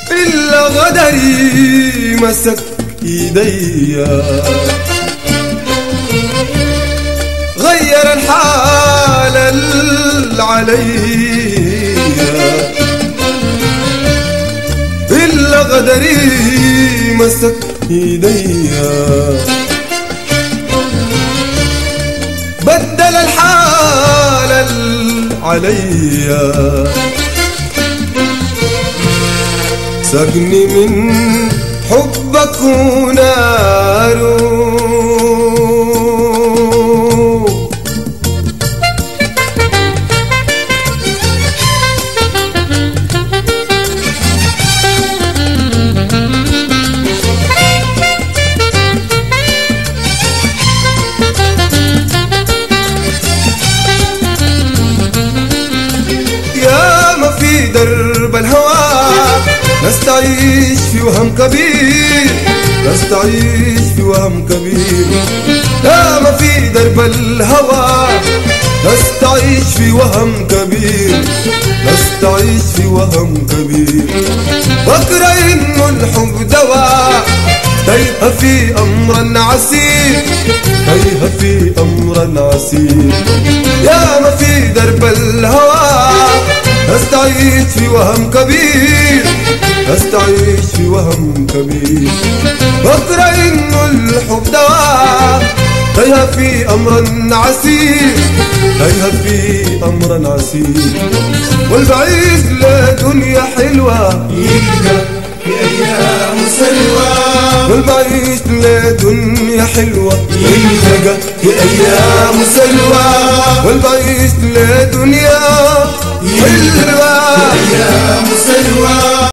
إلا غدري مسك إيديا غير الحال اللي عليا إلا غدري مسك إيديا بدل الحال اللي عليا سقني من حبك وناره يا ما في درب الهوى ناس تعيش في وهم كبير ناس تعيش في وهم كبير يا ما في درب الهوى ناس تعيش في وهم كبير ناس تعيش في وهم كبير بكرة انه الحب دواء تايهة في امر عسير تايهة في امر عسير يا ما في درب الهوى استعيش في وهم كبير استعيش في وهم كبير بكرة انه الحب دواء تايهة في امر عسير تايهة في امر عسير والبعيد لدنيا حلوة يلقى بأيام سلوى والبعيد لدنيا حلوة يلقى في أيام سلوى والبعيد لدنيا حلوة أيام سلوى